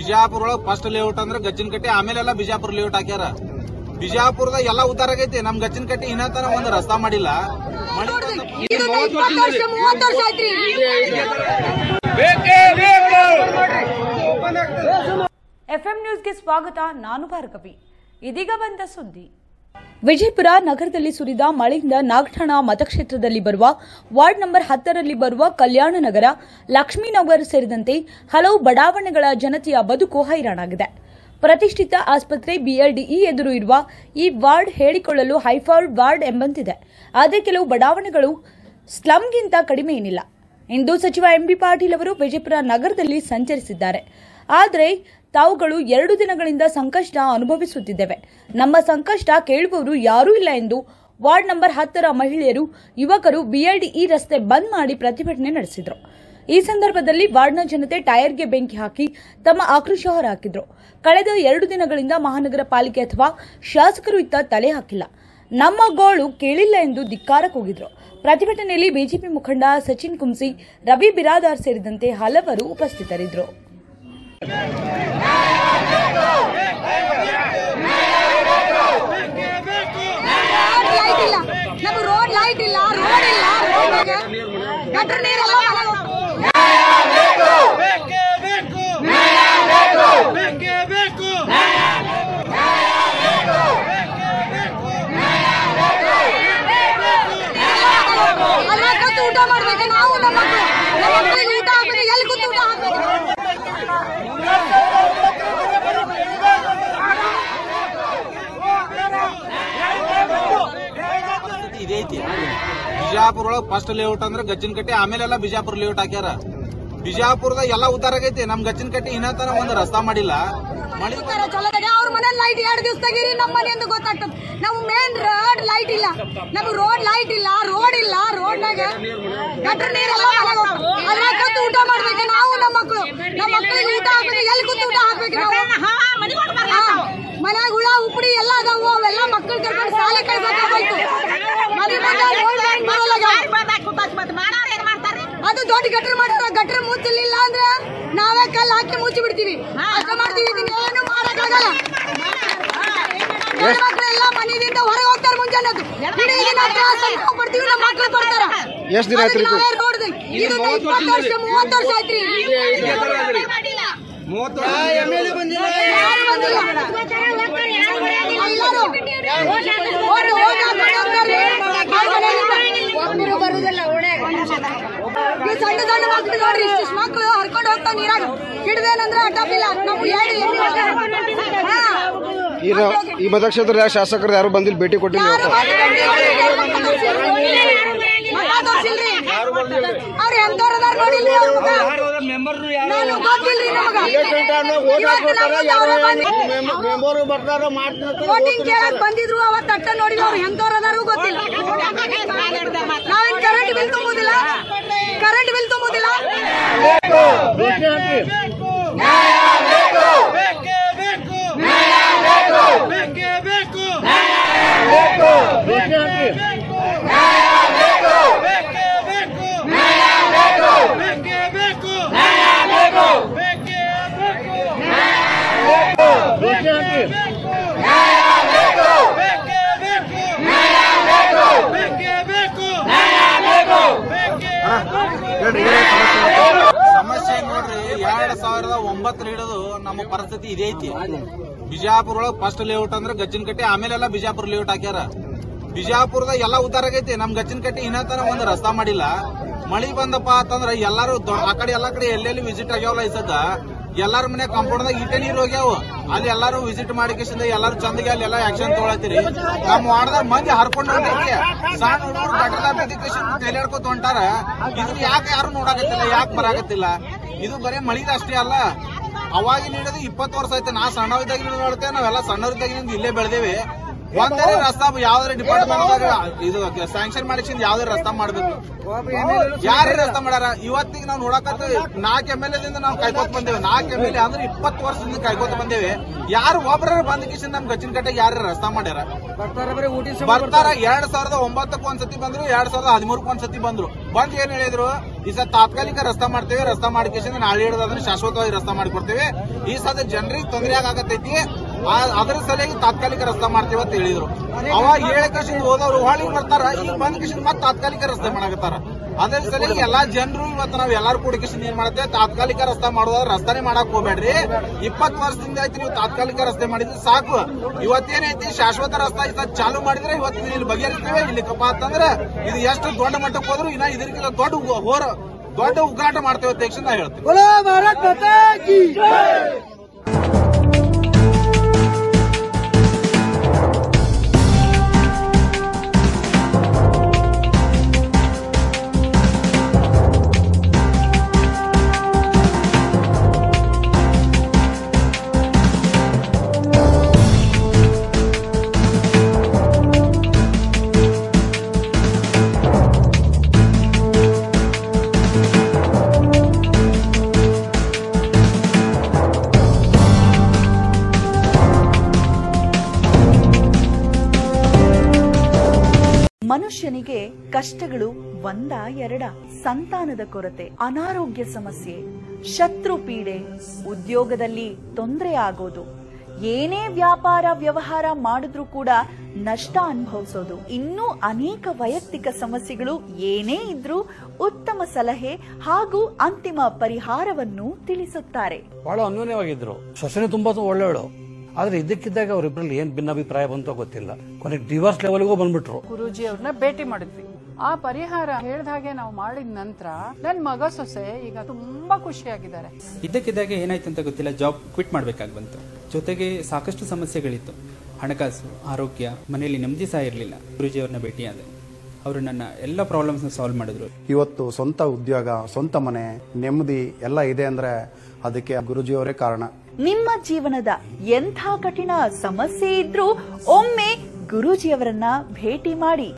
ಬಿಜಾಪುರ ಒಳಗ್ first layout ಅಂದ್ರೆ ಗಜ್ಜಿನ ಕಟ್ಟಿ ಆಮೇಲೆಲ್ಲ ಬಿಜಾಪುರ ಲೇಔಟ್ ಹಾಕ್ಯಾರ ಬಿಜಾಪುರದಾಗ ಎಲ್ಲಾ ಉದ್ದಾರ ಆಗೈತಿ ನಮ್ ಗಜ್ಜಿನ ಕಟ್ಟಿ ಇನ್ನ ತನ ಒಂದ್ ರಸ್ತಾ ಮಾಡಿಲ್ಲ ಮಳಿ ಬಂದ- ಇದು ಇಪ್ಪತ್ತು ವರ್ಷ ಮೂವತ್ತು ವರ್ಷ ಆಯ್ತ್ರಿ ಎಫ್ಎಂ ನ್ಯೂಸ್ಗೆ ಸ್ವಾಗತ ನಾನು ಭಾರ್ಗವಿ ಇದೀಗ ಬಂದ ಸುದ್ದಿ ವಿಜಯಪುರ ನಗರದಲ್ಲಿ ಸುರಿದ ಮಳೆಯಿಂದ ನಾಗಠಾಣ ಮತಕ್ಷೇತ್ರದಲ್ಲಿ ಬರುವ ವಾರ್ಡ್ ನಂಬರ್ ಹತ್ತರಲ್ಲಿ ಬರುವ ಕಲ್ಯಾಣ ನಗರ ಲಕ್ಷ್ಮೀನಗರ ಸೇರಿದಂತೆ ಹಲವು ಬಡಾವಣೆಗಳ ಜನತೆಯ ಬದುಕು ಹೈರಾಣಾಗಿದೆ ಪ್ರತಿಷ್ಠಿತ ಆಸ್ಪತ್ರೆ ಬಿಎಲ್ಡಿಇ ಎದುರು ಇರುವ ಈ ವಾರ್ಡ್ ಹೇಳಿಕೊಳ್ಳಲು ಹೈಫಾರ್ಡ್ ವಾರ್ಡ್ ಎಂಬಂತಿದೆ ಆದರೆ ಕೆಲವು ಬಡಾವಣೆಗಳು ಸ್ಲಂಗಿಂತ ಕಡಿಮೆ ಏನಿಲ್ಲ ಇಂದು ಸಚಿವ ಎಂಬಿ ಪಾಟೀಲ್ ಅವರು ವಿಜಯಪುರ ನಗರದಲ್ಲಿ ಸಂಚರಿಸಿದ್ದಾರೆ ಆದರೆ ತಾವುಗಳು ಎರಡು ದಿನಗಳಿಂದ ಸಂಕಷ್ಟ ಅನುಭವಿಸುತ್ತಿದ್ದೇವೆ ನಮ್ಮ ಸಂಕಷ್ಟ ಕೇಳುವವರು ಯಾರೂ ಇಲ್ಲ ಎಂದು ವಾರ್ಡ್ ನಂಬರ್ ಹತ್ತರ ಮಹಿಳೆಯರು ಯುವಕರು ಬಿಎಲ್ಡಿಇ ರಸ್ತೆ ಬಂದ್ ಮಾಡಿ ಪ್ರತಿಭಟನೆ ನಡೆಸಿದರು ಈ ಸಂದರ್ಭದಲ್ಲಿ ವಾರ್ಡ್ನ ಜನತೆ ಟೈರ್ಗೆ ಬೆಂಕಿ ಹಾಕಿ ತಮ್ಮ ಆಕ್ರೋಶ ಹೊರಹಾಕಿದ್ರು ಕಳೆದ ಎರಡು ದಿನಗಳಿಂದ ಮಹಾನಗರ ಪಾಲಿಕೆ ಅಥವಾ ಶಾಸಕರು ಇತ್ತ ತಲೆ ಹಾಕಿಲ್ಲ ನಮ್ಮ ಗೋಳು ಕೇಳಿಲ್ಲ ಎಂದು ಧಿಕ್ಕಾರ ಕೂಗಿದ್ರು ಪ್ರತಿಭಟನೆಯಲ್ಲಿ ಬಿಜೆಪಿ ಮುಖಂಡ ಸಚಿನ್ ಕುಂಸಿ ರವಿ ಬಿರಾದಾರ್ ಸೇರಿದಂತೆ ಹಲವರು ಉಪಸ್ಥಿತರಿದ್ದರು ಲೈಟ್ ಇಲ್ಲ ನಮ್ಮ ರೋಡ್ ಲೈಟ್ ಇಲ್ಲ ರೋಡ್ ಇಲ್ಲ ರೋಡ್ ಗಟ್ರ ನೀರೆಲ್ಲ ಅಲ್ಲೇ ಕೂತು ಊಟ ಮಾಡ್ಬೇಕು ನಾವು ನಮ್ಮ ಮಕ್ಕಳು ನಮ್ಮ ಮಕ್ಕಳಿಗೆ ಊಟ ಹಾಕ್ಬೇಕು ಎಲ್ಲಿ ಕೂತು ಊಟ ಹಾಕ್ಬೇಕು ಇದೇ ಐತಿ ಬಿಜಾಪುರ ಒಳಗ್ ಫಸ್ಟ್ ಲೇಔಟ್ ಅಂದ್ರೆ ಗಜ್ಜಿನ ಕಟ್ಟಿ ಆಮೇಲೆಲ್ಲ ಬಿಜಾಪುರ ಲೇಔಟ್ ಹಾಕ್ಯಾರ ಬಿಜಾಪುರದಾಗ ಎಲ್ಲಾ ಉದ್ದಾರ ಆಗೈತಿ ನಮ್ ಗಜ್ಜಿನ ಕಟ್ಟಿ ಇನ್ನ ತನ ಒಂದ್ ರಸ್ತಾ ಮಾಡಿಲ್ಲ ಮಳಿ ತರ ಚಲೋದಾಗ ಅವ್ರ ಮನೆ ಲೈಟ್ ಎರಡು ದಿವಸದಾಗಿರಿ ನಮ್ಮ ಮನೆ ಎಂದು ಗೊತ್ತಾಗ್ತದೆ ನಾವು ಮೇನ್ ರೋಡ್ ಲೈಟ್ ಇಲ್ಲ ನಮ್ಮ ರೋಡ್ ಲೈಟ್ ಇಲ್ಲ ರೋಡ್ ಇಲ್ಲ ರೋಡ್ನಾಗ ಗಟ್ರ ನೀರೆಲ್ಲ ಅಲ್ಲೇ ಕೂತು ಊಟ ಮಾಡ್ಬೇಕು ನಾವು ನಮ್ಮ ಮಕ್ಕಳು ನಮ್ಮ ಮಕ್ಕಳಿಗೆ ಊಟ ಹಾಕ್ಬೇಕು ಎಲ್ಲಿ ಕೂತು ಊಟ ಹಾಕ್ಬೇಕು ನಾವು ಮನ್ಯಾಗ ಹುಳ ಉಪ್ಪಡಿ ಎಲ್ಲ ಅದಾವು ಅವೆಲ್ಲ ಮಕ್ಕಳು ಕರ್ಕೊಂಡು ಶಾಲೆ ಕಳ್ಬೇಕಾಗೋಯ್ತು ಮನೆ ಮುಂದೆ ರೋಡ್ ಲೈನ್ ಬರೋಲಾಗ ಅದು ದೊಡ್ಡ ಗಟ್ರ ಮಾಡ್ಯಾರ ಗಟ್ರ ಮುಚ್ಚಲಿಲ್ಲ ಅಂದ್ರೆ ನಾವೇ ಕಲ್ಲು ಹಾಕಿ ಮುಚ್ಚಿ ಬಿಡ್ತೀವಿ ಅಷ್ಟ ಮಾಡ್ತೀವಿ ಇದನ್ನ ಏನು ಮಾಡಕ್ಕಾಗಲ್ಲ ಮಕ್ಕಳೆಲ್ಲ ಮನೆಯಿಂದ ಹೊರಗೆ ಹೋಗ್ತಾರೆ ಮುಂಜಾನೆ ಇಡೀ ದಿನ ತ್ರಾಸ ನಾವು ಪಡ್ತೀವಿ ನಮ್ಮ ಮಕ್ಕಳು ಪಡ್ತಾರ ಎಷ್ಟ್ ದಿನ ಆಯ್ತ್ರಿ ಇದು? ನಾವೇ ರೋಡ್ದು ಇದು ಇಪ್ಪತ್ತು ವರ್ಷ ಮೂವತ್ತು ವರ್ಷ ಆಯ್ತ್ರಿ ಯಾರು ಬಂದಿಲ್ಲ. ಎಲ್ಲರೂ ಓಡಿ ಓಡಿ ಹಾಕ್ಕೊಂಡು ಹೋಗ್ತಾರೆ. ಒಬ್ರು ಬರುದಿಲ್ಲ ಓಣ್ಯಾಗ. ಈ ಸಣ್ಣ ಸಣ್ಣ ಮಕ್ಳು ನೋಡ್ರಿ ಇಷ್ಟಿಷ್ಟು ಮಕ್ಳು ಹರ್ಕೊಂಡು ಹೋಗ್ತಾವ ನೀರಾಗ ಹಿಡ್ದೇನಂದ್ರೆ ಅಡ್ಡಪ್ಪಿಲ್ಲ ನಾವು ಹೇಳಿ ಈ ರ- ಈ ಮತಕ್ಷೇತ್ರದ ಶಾಸಕರು ಯಾರು ಬಂದಿಲ್ಲ ಭೇಟಿ ಕೊಟ್ಟಿಲ್ಲ ಯಾರು ಇವತ್ತು. ಅವ್ರು ಎಂತವ್ರದಾರ ನೋಡಿಲ್ಲ ಅವ್ರ ಮುಖ ನಾನು ಗೊತ್ತಿಲ್ರಿ ನಮಗ ಇವತ್ತು ನಮ್ಮನ್ನ ಅವ್ರೇ ಬಂದು ವೋಟಿಂಗ್ ಕೇಳಕ್ ಬಂದಿದ್ರು ಅವತ್ತು ಅಟ್ಟ ನೋಡಿಲ್ಲ ಅವ್ರು ಎಂತವ್ರದಾರು ಗೊತ್ತಿಲ್ಲ ನಾವೇನ್ ಕರೆಂಟ್ ಬಿಲ್ ತುಂಬುದಿಲ್ಲ ಕರೆಂಟ್ ಬಿಲ್ ತುಂಬುದಿಲ್ಲ ಸಮಸ್ಯೆ ನೋಡ್ರಿ ಎರಡ್ ಸಾವಿರದ ಒಂಬತ್ತರ ಹಿಡಿದು ನಮ್ಮ ಪರಿಸ್ಥಿತಿ ಇದೇ ಐತಿ ಬಿಜಾಪುರ ಒಳಗ್ ಫಸ್ಟ್ ಲೇಔಟ್ ಅಂದ್ರೆ ಗಜ್ಜಿನ ಕಟ್ಟಿ ಆಮೇಲೆಲ್ಲ ಬಿಜಾಪುರ ಲೇಔಟ್ ಹಾಕ್ಯಾರ ಬಿಜಾಪುರದಾಗ ಎಲ್ಲಾ ಉದ್ದಾರ ಆಗೈತಿ ನಮ್ ಗಜ್ಜಿನ ಕಟ್ಟಿ ಇನ್ನ ತನ ಒಂದ್ ರಸ್ತಾ ಮಾಡಿಲ್ಲ ಮಳಿ ಬಂದಪ್ಪ ಅಂತಂದ್ರ ಎಲ್ಲಾರು ದೊ- ಆ ಕಡೆ ಎಲ್ಲಾ ಕಡೆ ಎಲ್ಲೆಲ್ಲಿ ವಿಸಿಟ್ ಆಗ್ಯಾವಲ್ಲ ಈ ಸದ್ದ ಎಲ್ಲಾರ ಮನೆ ಕಾಂಪೌಂಡ್ದಾಗ ಇಟ್ಟೆ ನೀರ್ ಹೋಗ್ಯಾವ ಅಲ್ಲಿ ಎಲ್ಲಾರು ವಿಸಿಟ್ ಮಾಡಿಕೆಸಿಂದ ಎಲ್ಲಾರು ಚಂದಗೆ ಅಲ್ಲಿ ಎಲ್ಲಾ ಆಕ್ಷನ್ ತಗೊಳತ್ತೀರಿ ನಮ್ ವಾರ್ಡ್ದಾಗ ಮಂದಿ ಹರ್ಕೊಂಡು ಹೊಂಟೈತಿ ಸಣ್ಣ ಹುಡುಗರು ಗಟ್ಟದ ಬಿದ್ದಿಕೇಶನ್ ತೇಲಾಡ್ಕೊತ ಹೊಂಟಾರ ಇದನ್ನ ಯಾಕೆ ಯಾರು ನೋಡಾಕತ್ತಿಲ್ಲ ಯಾಕೆ ಬರಾಕತ್ತಿಲ್ಲ ಇದು ಬರೀ ಮಳಿದ ಅಷ್ಟೇ ಅಲ್ಲ ಅವಾಗಿನ ಹಿಡಿದು ಇಪ್ಪತ್ತು ವರ್ಷ ಆಯ್ತು ನಾ ಸಣ್ಣವಿದ್ದಾಗ ನೋಡ್ತೇವೆ ನಾವೆಲ್ಲ ಸಣ್ಣವಿದ್ದಾಗಿನಿಂದ ಇಲ್ಲೇ ಬೆಳೆದೇವಿ ಒಂದೇ ರಸ್ತಾ ಯಾವ್ದಾರ ಡಿಪಾರ್ಟ್ಮೆಂಟ್ ಇದು ಸ್ಯಾಂಕ್ಷನ್ ಮಾಡಿಸಿಂದ ಯಾವ್ದೇ ರಸ್ತಾ ಮಾಡ್ಬೇಕು ಯಾರ ರಸ್ತಾ ಮಾಡ್ಯಾರ ಇವತ್ತಿಗೆ ನಾವು ನೋಡಕತ್ತ ನಾಲ್ಕು ಎಮ್ ಎಲ್ ಎದಿಂದ ನಾವು ಕಾಯ್ಕೋತ ಬಂದೇವೆ ನಾಲ್ಕು ಎಮ್ ಎಲ್ ಎ ಅಂದ್ರೆ ಇಪ್ಪತ್ತು ವರ್ಷದಿಂದ ಕಾಯ್ಕೋತ ಬಂದೇವೆ ಯಾರು ಒಬ್ಬರ ಬಂದ ಕಿಶನ್ ನಮ್ ಗಚ್ಚಿನ ಕಟ್ಟೆ ಯಾರು ರಸ್ತಾ ಮಾಡ್ಯಾರ ಬರ್ತಾರ ಎರಡ್ ಸಾವಿರದ ಒಂಬತ್ತಕ್ಕೆ ಒಂದ್ಸತಿ ಬಂದ್ರು ಎರಡ್ ಸಾವಿರದ ಹದಿಮೂರಕ್ಕೆ ಒಂದ್ಸತಿ ಬಂದ್ರು ಬಂದ್ ಏನ್ ಹೇಳಿದ್ರು ಈ ಸಲ ತಾತ್ಕಾಲಿಕ ರಸ್ತಾ ಮಾಡ್ತೇವೆ ರಸ್ತಾ ಮಾಡಿಕೇಶನ್ ನಾಳೆ ಹಿಡಿದ್ರೆ ಶಾಶ್ವತವಾಗಿ ರಸ್ತಾ ಮಾಡಿಕೊಡ್ತೇವೆ ಈ ಸದ ಜನರಿಗೆ ತೊಂದರೆ ಆಗಕತ್ತೈತಿ ಆ- ಅದ್ರ ಸಲುವಾಗಿ ತಾತ್ಕಾಲಿಕ ರಸ್ತಾ ಮಾಡ್ತೇವೆ ಅಂತ ಹೇಳಿದ್ರು ಅವಾಗ ಏಳ ಕೃಷಿ ಹೋದವ್ರು ಹೊಳಿ ಬರ್ತಾರ ಈಗ ಬಂದ್ ಕೃಷಿ ಮತ್ತೆ ತಾತ್ಕಾಲಿಕ ರಸ್ತೆ ಮಾಡಕತ್ತಾರ ಅದ್ರ ಸಲುವಾಗಿ ಎಲ್ಲಾ ಜನರು ಇವತ್ತು ನಾವ್ ಎಲ್ಲಾರು ಕೂಡ ಕಿಶನ್ ಏನ್ ಮಾಡ್ತೇವೆ ತಾತ್ಕಾಲಿಕ ರಸ್ತಾ ಮಾಡೋದ್ರ ರಸ್ತಾನೆ ಮಾಡಕ್ ಹೋಗ್ಬೇಡ್ರಿ ಇಪ್ಪತ್ತು ವರ್ಷದಿಂದ ಐತಿ ನೀವು ತಾತ್ಕಾಲಿಕ ರಸ್ತೆ ಮಾಡಿದ್ರೆ ಸಾಕು ಇವತ್ತೇನೈತಿ ಶಾಶ್ವತ ರಸ್ತಾ ಈ ಸಲ ಚಾಲು ಮಾಡಿದ್ರೆ ಇವತ್ತು ಇಲ್ಲಿ ಬಗೆಹರಿಸ್ತೇವೆ ಇಲ್ಲಿ ಕಪ್ಪ ಅಂತಂದ್ರೆ ಇದು ಎಷ್ಟು ದೊಡ್ಡ ಮಟ್ಟಕ್ಕೆ ಹೋದ್ರು ಇನ್ನ ಇದಕ್ಕಿಂತ ದೊಡ್ಡ ಉ- ಹೋರ ದೊಡ್ಡ ಉಗ್ರಾಟ ಮಾಡ್ತೇವೆ ಅಂತ ತಕ್ಷಣ ನಾ ಹೇಳ್ತೀನಿ ಮನುಷ್ಯನಿಗೆ ಕಷ್ಟಗಳು ಒಂದ ಎರಡ ಸಂತಾನದ ಕೊರತೆ ಅನಾರೋಗ್ಯ ಸಮಸ್ಯೆ ಶತ್ರು ಪೀಡೆ ಉದ್ಯೋಗದಲ್ಲಿ ತೊಂದರೆ ಆಗೋದು ಏನೇ ವ್ಯಾಪಾರ ವ್ಯವಹಾರ ಮಾಡಿದ್ರೂ ಕೂಡ ನಷ್ಟ ಅನುಭವಿಸೋದು ಇನ್ನೂ ಅನೇಕ ವೈಯಕ್ತಿಕ ಸಮಸ್ಯೆಗಳು ಏನೇ ಇದ್ರೂ ಉತ್ತಮ ಸಲಹೆ ಹಾಗೂ ಅಂತಿಮ ಪರಿಹಾರವನ್ನು ತಿಳಿಸುತ್ತಾರೆ ಬಹಳ ಅನ್ಯೋನ್ಯವಾಗಿದ್ರು ಸೊಸೆನೇ ತುಂಬಾ ಒಳ್ಳೆಯವಳು ಆದ್ರೆ ಇದಕ್ಕಿದ್ದಾಗ ಅವರಿಬ್ಬರಲ್ಲಿ ಏನ್ ಭಿನ್ನಾಭಿಪ್ರಾಯ ಬಂತೋ ಗೊತ್ತಿಲ್ಲ ಕೊನೆಗೆ ಡಿವೋರ್ಸ್ ಲೆವೆಲ್ಗೂ ಬಂದ್ಬಿಟ್ರು ಗುರೂಜಿ ಅವ್ರನ್ನ ಭೇಟಿ ಮಾಡಿದ್ವಿ ಆ ಪರಿಹಾರ ಹೇಳ್ದ ಹಾಗೆ ನಾವು ಮಾಡಿದ ನಂತರ ನನ್ ಮಗ ಸೊಸೆ ಈಗ ತುಂಬಾ ಖುಷಿಯಾಗಿದ್ದಾರೆ ಇದ್ದಕ್ಕಿದ್ದಾಗೆ ಏನಾಯ್ತು ಅಂತ ಗೊತ್ತಿಲ್ಲ ಜಾಬ್ ಕ್ವಿಟ್ ಮಾಡ್ಬೇಕಾಗಿ ಬಂತು ಜೊತೆಗೆ ಸಾಕಷ್ಟು ಸಮಸ್ಯೆಗಳಿತ್ತು ಹಣಕಾಸು ಆರೋಗ್ಯ ಮನೆಯಲ್ಲಿ ನೆಮ್ಮದಿ ಸಹ ಇರಲಿಲ್ಲ ಗುರುಜಿಯವ್ರನ್ನ ಭೇಟಿಯಾದೆ ಅವರು ನನ್ನ ಎಲ್ಲ ಪ್ರಾಬ್ಲಮ್ಸ್ನ ಸಾಲ್ವ್ ಮಾಡಿದ್ರು ಇವತ್ತು ಸ್ವಂತ ಉದ್ಯೋಗ ಸ್ವಂತ ಮನೆ ನೆಮ್ಮದಿ ಎಲ್ಲ ಇದೆ ಅಂದ್ರೆ ಅದಕ್ಕೆ ಗುರುಜಿಯವರೇ ಕಾರಣ ನಿಮ್ಮ ಜೀವನದ ಎಂಥ ಕಠಿಣ ಸಮಸ್ಯೆ ಇದ್ರೂ ಒಮ್ಮೆ ಗುರೂಜಿಯವರನ್ನ ಭೇಟಿ ಮಾಡಿ